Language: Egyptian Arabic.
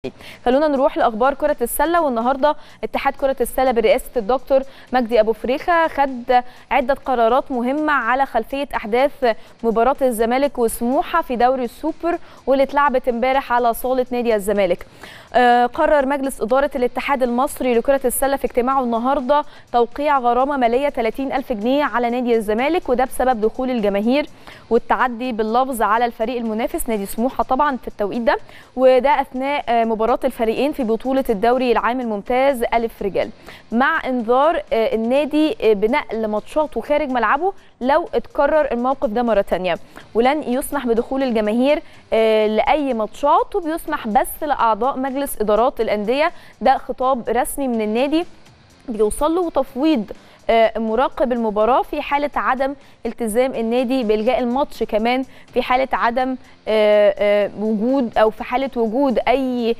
خلونا نروح لاخبار كره السله والنهارده اتحاد كره السله برئاسه الدكتور مجدي ابو فريخه خد عده قرارات مهمه على خلفيه احداث مباراه الزمالك وسموحه في دوري السوبر واللي اتلعبت امبارح على صاله نادي الزمالك آه قرر مجلس اداره الاتحاد المصري لكره السله في اجتماعه النهارده توقيع غرامه ماليه 30 الف جنيه على نادي الزمالك وده بسبب دخول الجماهير والتعدي باللفظ على الفريق المنافس نادي سموحه طبعا في التوقيت ده وده اثناء مباراه الفريقين في بطوله الدوري العام الممتاز الف رجال مع انذار النادي بنقل ماتشاته خارج ملعبه لو اتكرر الموقف ده مره ثانيه ولن يسمح بدخول الجماهير لاي ماتشات وبيسمح بس لاعضاء مجلس ادارات الانديه ده خطاب رسمي من النادي بيوصل له تفويض مراقب المباراه في حاله عدم التزام النادي بالغاء الماتش كمان في حاله عدم وجود او في حاله وجود اي